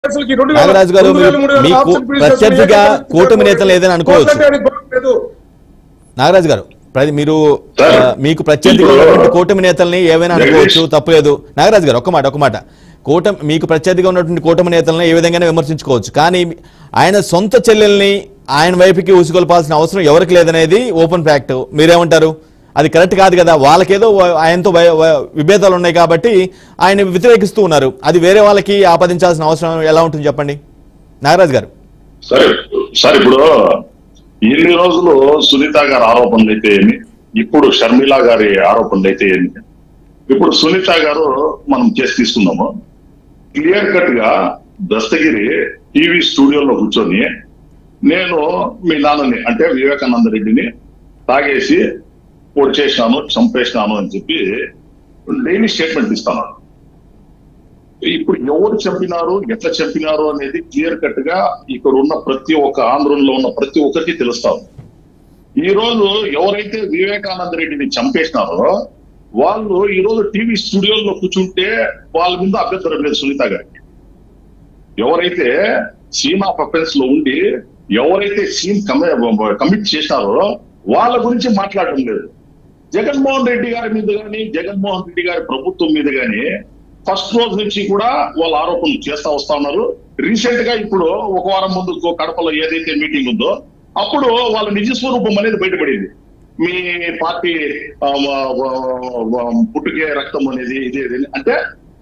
అసలుకి రెండు వేల- నాగరాజు గారు రెండు వేల మూడు వేల మీకు ఆప్షన్ పీరియడ్ ప్రత్యర్థిగా చేస్తున్నారు. కూటమి నేతలు ఏదైనా అనుకోవచ్చు. కోట్లాడడానికి భయం లేదు. నాగరాజు గారు ప్ర- మీరు సార్, ఆ, మీకు ప్రత్యర్థిగా ఇప్పుడు ఉన్నటువంటి కూటమి నేతల్ని ఏమైనా అనుకోవచ్చు జగదీష్. తప్పలేదు నాగరాజు గారు ఒక మాట ఒక మాట కూటమి మీకు ప్రత్యర్థిగా ఉన్నటువంటి కూటమి నేతల్ని ఏ విధంగానే విమర్శించుకోవచ్చు కానీ ఆయన సొంత చెల్లెల్ని ఆయన వైపుకి ఉసుగొల్పాల్సిన అవసరం ఎవరికి లేదనేది ఓపెన్ ఫ్యాక్ట్ మీరేమంటారు అది కరెక్ట్ కాదు కదా వాళ్ళకేదో వ- ఆయనతో వై- వ- విభేదాలు ఉన్నాయి కాబట్టి ఆయన వ్యతిరేకిస్తూ ఉన్నారు అది వేరే వాళ్ళకి ఆపాదించాల్సిన అవసరం ఎలా ఉంటుంది చెప్పండి నాగరాజు గారు సరే సార్ ఇప్పుడు ఇన్ని రోజులు సునీత గారి ఆరోపణలు అయితే ఏమి ఇప్పుడు షర్మిల గారి ఆరోపణలు అయితే ఏమి ఇప్పుడు సునీత గారు మనం కేసు తీసుకుందాము క్లియర్ కట్ గా దస్తగిరి టీవీ స్టూడియోలో కూర్చొని నేను మీ నాన్నని అంటే వివేకానంద రెడ్డిని తాగేసి పొడి చేసినాను చంపేసినాను అని చెప్పి డైలీ స్టేట్మెంట్ ఇస్తాను ఇప్పుడు ఎవరు చంపినారు ఎట్లా చంపినారు అనేది క్లియర్ కట్ గా ఇక్కడ ఉన్న ప్రతి ఒక్క ఆంధ్రంలో ఉన్న ప్రతి ఒక్కరికి తెలుస్తాం ఈ రోజు ఎవరైతే వివేకానంద రెడ్డిని చంపేసినారో వాళ్ళు ఈ రోజు టీవీ స్టూడియోలో కూర్చుంటే వాళ్ళ మీద అభ్యంతరం లేదు సునీత గారికి ఎవరైతే సీన్ ఆఫ్ అఫెన్స్ లో ఉండి ఎవరైతే సీన్ కమిట్ చేసినారో వాళ్ళ గురించి మాట్లాడడం లేదు జగన్మోహన్ రెడ్డి గారి మీద కానీ జగన్మోహన్ రెడ్డి గారి ప్రభుత్వం మీద కానీ ఫస్ట్ రోజు నుంచి కూడా వాళ్ళ ఆరోపణలు చేస్తా వస్తా ఉన్నారు రీసెంట్ గా ఇప్పుడు ఒక వారం ముందు ఇంకో కడపలో ఏదైతే మీటింగ్ ఉందో అప్పుడు వాళ్ళ నిజ స్వరూపం అనేది బయటపడింది మీ పార్టీ ఆ, వ- వ- వ- పుట్టుకే రక్తం అనేది ఇది ఇది అని. అంటే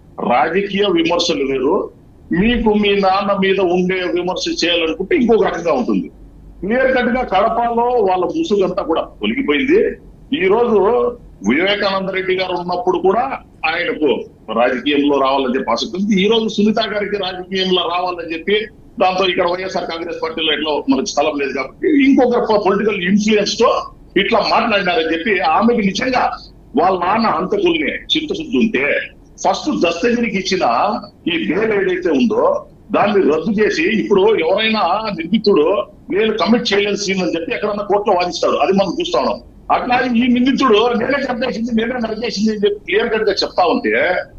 రాజకీయ విమర్శలు వేరు మీకు మీ నాన్న మీద ఉండే విమర్శ చేయాలనుకుంటే ఇంకొక రకంగా ఉంటుంది క్లియర్ కట్ గా కడపలో వాళ్ళ ముసుగంతా కూడా తొలగిపోయింది ఈ రోజు వివేకానంద రెడ్డి గారు ఉన్నప్పుడు కూడా ఆయనకు రాజకీయంలో రావాలని చెప్పి ఆసక్తి ఉంది ఈ రోజు సునీత గారికి రాజకీయంలో రావాలని చెప్పి దాంతో ఇక్కడ వైఎస్ఆర్ కాంగ్రెస్ పార్టీలో ఎట్లా మనకు స్థలం లేదు కాబట్టి ఇంకొక పొలిటికల్ ఇన్ఫ్లుయెన్స్ తో ఇట్లా మాట్లాడినారని చెప్పి ఆమెకి నిజంగా వాళ్ళ నాన్న హంతకుల్ని చిత్తశుద్ధి ఉంటే ఫస్ట్ దస్తగిరికి ఇచ్చిన ఈ బేల్ ఏదైతే ఉందో దాన్ని రద్దు చేసి ఇప్పుడు ఎవరైనా నిందితుడు నేను కమిట్ చేయలేని సీన్ అని చెప్పి ఎక్కడన్నా కోర్టులో వాదిస్తాడు అది మనం చూస్తా ఉన్నాం అట్లాగే ఈ నిందితుడు నేనే చంపేసింది నేనే నరికేసింది అని చెప్పి క్లియర్ కట్ గా చెప్తా ఉంటే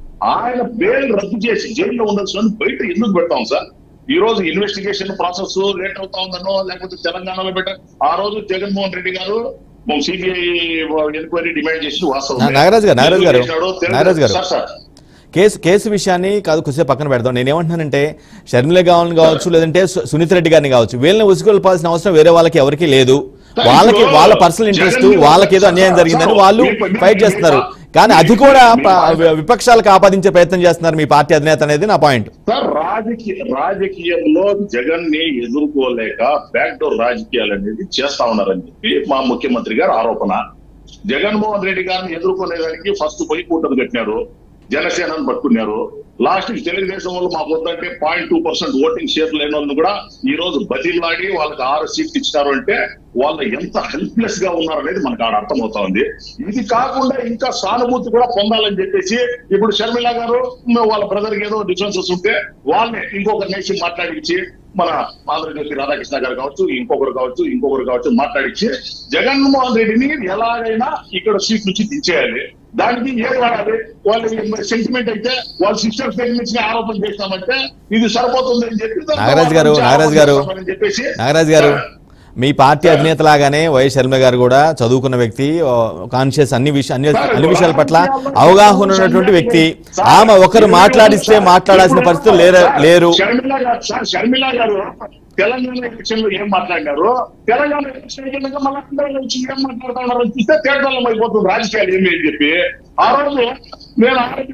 ఆయన బెయిల్ రద్దు చేసి జైల్లో ఉండాల్సిన బయట ఎందుకు పెడతాం సార్ ఈ రోజు ఇన్వెస్టిగేషన్ ప్రాసెస్ లేట్ అవుతా ఉందనో లేకపోతే తెలంగాణలో పెట్ట ఆ రోజు జగన్మోహన్ రెడ్డి గారు సిబిఐ ఎంక్వైరీ డిమాండ్ చేసి వాస్తవం నా- నాగరాజు గారు, నాగరాజు గారు, నాగరాజు గారు. సార్ సార్ కేసు కేసు విషయాన్ని కాదు కొద్దిసేపు పక్కన పెడదాం నేను ఏమంటున్నానంటే షర్మిల గారిని కావచ్చు లేదంటే సు- సునీత రెడ్డి గారిని కావచ్చు వీళ్ళని ఉసుకొల్పాల్సిన అవసరం వేరే వాళ్ళకి ఎవరికీ లేదు వాళ్ళకి వాళ్ళ పర్సనల్ ఇంట్రెస్ట్ వాళ్ళకి ఏదో అన్యాయం జరిగిందని వాళ్ళు ఫైట్ చేస్తున్నారు కానీ అది కూడా ప- విపక్షాలకు ఆపాదించే ప్రయత్నం చేస్తున్నారు మీ పార్టీ అధినేత అనేది నా పాయింట్ సార్ రాజకీయ రాజకీయంలో జగన్ ని ఎదుర్కోలేక బ్యాక్ డోర్ రాజకీయాలు అనేది చేస్తా ఉన్నారని చెప్పి మా ముఖ్యమంత్రి గారు ఆరోపణ జగన్మోహన్ రెడ్డి గారిని ఎదుర్కొనేదానికి ఫస్ట్ పోయి కూటమి కట్టినారు జనసేనను పట్టుకున్నారు లాస్ట్ కి తెలుగుదేశం వాళ్ళు మాకు వద్దంటే point two percent voting share లేని వాళ్ళని కూడా ఈ రోజు బతిలాడి వాళ్ళకి ఆరు సీట్లు ఇచ్చినారు అంటే వాళ్ళు ఎంత హెల్ప్లెస్ గా ఉన్నారు అనేది మనకు ఆడ అర్థమవుతా ఉంది ఇది కాకుండా ఇంకా సానుభూతి కూడా పొందాలని చెప్పేసి ఇప్పుడు షర్మిల గారు వాళ్ళ బ్రదర్ కి ఏదో డిఫరెన్సెస్ ఉంటే వాళ్ళని ఇంకొక నేషన్ మాట్లాడించి మన ఆంధ్రజ్యోతి రాధాకృష్ణ గారు కావచ్చు ఇంకొకరు కావచ్చు ఇంకొకరు కావచ్చు మాట్లాడించి జగన్మోహన్ రెడ్డిని ఎలాగైనా ఇక్కడ సీట్ నుంచి దించేయాలి దానికి ఏం వాడాలి వాళ్ళు సెంటిమెంట్ అయితే వాళ్ళ సిస్టర్స్ దగ్గర నుంచి ఆరోపణ చేస్తామంటే ఇది సరిపోతుంది అని చెప్పి నాగరాజు గారు, నాగరాజు గారు, అని చెప్పేసి నాగరాజు గారు మీ పార్టీ అధినేత లాగానే వైఎస్ శర్మ గారు కూడా చదువుకున్న వ్యక్తి కాన్షియస్ అన్ని విషయ అన్ని అన్ని విషయాల పట్ల అవగాహన ఉన్నటువంటి వ్యక్తి ఆమె ఒకరు మాట్లాడిస్తే మాట్లాడాల్సిన పరిస్థితులు లేరు లేరు షర్మిల గారు సార్ షర్మిల గారు తెలంగాణ ఎలక్షన్ లో ఏం మాట్లాడినారు తెలంగాణ ఎలక్షన్ అయిపోయినాక మళ్ళీ అందరూ వచ్చి ఏం మాట్లాడుతున్నారు అని చూస్తే తేటలం అయిపోతుంది రాజకీయాలు ఏమి అని చెప్పి ఆ రోజు నేను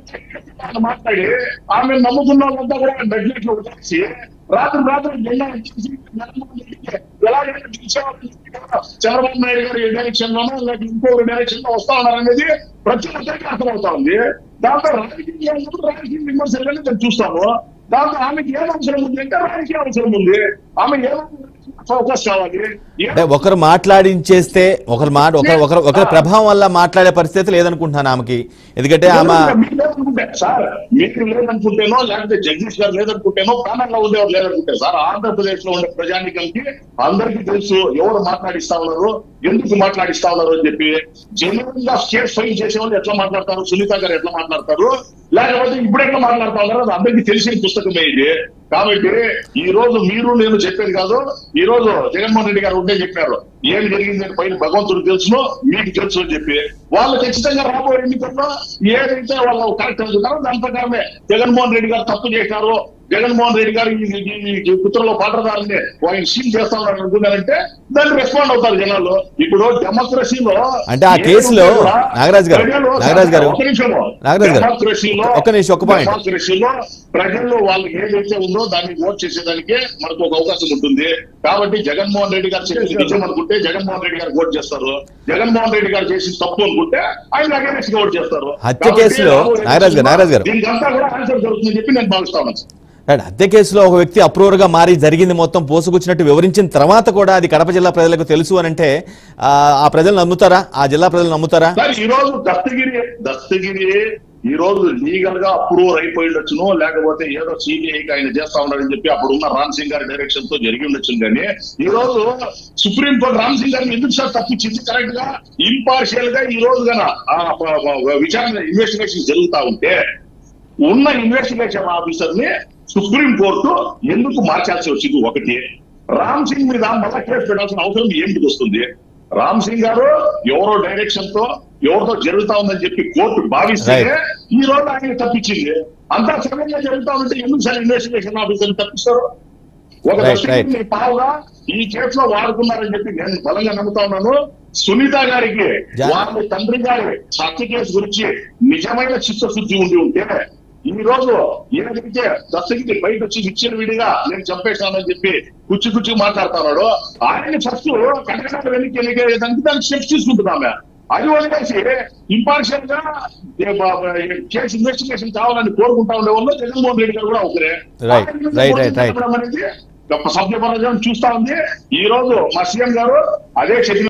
ఆమె మాట్లాడి ఆమె నమ్ముకున్న వాళ్ళంతా కూడా నెగ్లెక్ట్ లో వచ్చేసి రాత్రి రాత్రి జెండా ఎత్తేసి జగన్మోహన్ రెడ్డికి ఎలాగైనా గెలిచేవాళ్ళని చంద్రబాబు నాయుడు గారు ఏ డైరెక్షన్ లోనో లేక ఇంకో డైరెక్షన్ లో వస్తా ఉన్నారు అనేది ప్రతి ఒక్కరికి అర్థమవుతా ఉంది దాంతో రాజకీయ రాజకీయ విమర్శలు నేను చూస్తాము దాంతో ఆమెకి ఏం అవసరం ఉంది అంటే రాజకీయ అవసరం ఉంది ఆమె ఏం ఫోకస్ కావాలి ఏ- అంటే ఒకరు మాట్లాడించేస్తే ఒకరు మాట ఒకరు ఒకరు ఒకరి ప్రభావం వల్ల మాట్లాడే పరిస్థితి లేదనుకుంటున్నాను ఆమెకి ఎందుకంటే ఆమె మీకు లేదనుకుంటే సార్ మీకు లేదనుకుంటేనో లేకపోతే జగదీష్ గారు లేదనుకుంటేనో ప్రాణంగా ఉండేవారు లేదనుకుంటే సార్ ఆంధ్రప్రదేశ్ లో ఉండే ప్రజానికంకి అందరికీ తెలుసు ఎవరు మాట్లాడిస్తా ఉన్నారు ఎందుకు మాట్లాడిస్తా ఉన్నారు అని చెప్పి జెన్యున్ గా స్టేట్ ఫైల్ చేసే వాళ్ళు ఎట్లా మాట్లాడతారు సునీత గారు ఎట్లా మాట్లాడతారు లేకపోతే ఇప్పుడు ఎట్లా మాట్లాడుతా ఉన్నారు అది అందరికీ తెలిసిన పుస్తకమే ఇది కాబట్టి ఈ రోజు మీరు నేను చెప్పేది కాదు ఈ రోజు జగన్మోహన్ రెడ్డి గారు ఉంటే చెప్పారు ఏం జరిగిందని పైన భగవంతుడు తెలుసును మీకు తెలుసు అని చెప్పి వాళ్ళు ఖచ్చితంగా రాబోయే ఎన్నికల్లో ఏదైతే వాళ్ళు కరెక్ట్ అనుకుంటారో దాని ప్రకారమే జగన్మోహన్ రెడ్డి గారు తప్పు చేశారు జగన్మోహన్ రెడ్డి గారు ఈ- ఈ- ఈ- ఈ కుట్రలో పాటదారుని ఆయన సీల్ చేస్తా ఉన్నారు అనుకున్నారంటే దాన్ని రెస్పాండ్ అవుతారు జనాలు ఇప్పుడు డెమోక్రసీలో అంటే ఆ ఏ కేసులో ఉంటే కూడా నాగరాజు గారు, ప్రజలు- నాగరాజు గారు, ఒక్క నిమిషము. నాగరాజు గారు, డెమోక్రసీలో ఒక్క నిమిషం, ఒక్క point. డెమోక్రసీలో ప్రజల్లో వాళ్ళు ఏదైతే ఉందో దాన్ని ఓట్ చేసేదానికే మనకు ఒక అవకాశం ఉంటుంది కాబట్టి జగన్మోహన్ రెడ్డి గారు చెప్పింది నిజం అనుకుంటే జగన్మోహన్ రెడ్డి గారు ఓట్ చేస్తారు జగన్మోహన్ రెడ్డి గారు చేసి తప్పు అనుకుంటే ఆయన అగేనెస్ట్ గా ఓట్ చేస్తారు హత్య కాబట్టి కేసులో రాబోయే నాగరాజు గారు, నాగరాజు గారు. దీనికంతా కూడా ఆన్సర్ దొరుకుతుందని చెప్పి నేను భావిస్తా ఉన్నాను రైట్, హత్య కేసులో ఒక వ్యక్తి అప్రూవర్ గా మారి జరిగింది మొత్తం పోసుకొచ్చినట్టు వివరించిన తర్వాత కూడా అది కడప జిల్లా ప్రజలకు తెలుసు అని అంటే ఆ, ఆ ప్రజలు నమ్ముతారా ఆ జిల్లా ప్రజలు నమ్ముతారా సార్ ఈ రోజు దస్తగిరి దస్తగిరి ఈ రోజు లీగల్ గా అప్రూవర్ అయిపోయి ఉండొచ్చును లేకపోతే ఏదో సిబిఐకి ఆయన చేస్తా ఉన్నాడని చెప్పి అప్పుడు ఉన్న రామ్ సింగ్ గారి డైరెక్షన్ తో జరిగి ఉండొచ్చు కానీ ఈ రోజు సుప్రీం కోర్టు రామ్ సింగ్ గారిని ఎందుకు సార్ తప్పించింది కరెక్ట్ గా ఇంపార్షియల్ గా ఈ రోజు గన ఆ, ప- ప- విచారణ ఇన్వెస్టిగేషన్ జరుగుతా ఉంటే ఉన్న ఇన్వెస్టిగేషన్ ఆఫీసర్ ని సుప్రీం కోర్టు ఎందుకు మార్చాల్సి వచ్చింది ఒకటి రామ్ సింగ్ మీద మళ్ళా కేసు పెట్టాల్సిన అవసరం ఏంటికి వస్తుంది రామ్ సింగ్ గారు ఎవరో డైరెక్షన్ తో ఎవరితో జరుగుతా ఉందని చెప్పి కోర్టు భావిస్తే Right. ఈ రోజు ఆయన తప్పించింది అంతా సడన్గా జరుగుతా ఉంటే ఎందుకు సార్ ఇన్వెస్టిగేషన్ ఆఫీసర్ తప్పిస్తారు ఒక Right, దర్శకుడిని పావుగా ఈ కేసులో వాడుకున్నారని చెప్పి నేను బలంగా నమ్ముతా ఉన్నాను సునీత గారికి జా- వాళ్ళ తండ్రి గారి హత్య కేసు గురించి నిజమైన చిత్తశుద్ధి ఉండి ఉంటే ఈ రోజు ఏదైతే దర్శకుడి బయట వచ్చి విచ్చిన విడిగా నేను చంపేశానని చెప్పి కుచ్చి కుచ్చి మాట్లాడుతున్నాడు ఆయన్ని ఫస్ట్ కటకటాలు వెనక్కి వెళ్ళేదానికి దానికి స్టెప్స్ తీసుకుంటున్నామే అది వదిలేసి ఇంపార్షియల్ గా ఏ బా- బా- ఏ కేసు ఇన్వెస్టిగేషన్ కావాలని కోరుకుంటా ఉండే వాళ్ళు జగన్మోహన్ రెడ్డి గారు కూడా ఒకరే Right, right, right, right. అనేది గొప్ప సభ్య పరాజయం చూస్తా ఉంది ఈ రోజు మా సీఎం గారు అదే చెప్పిన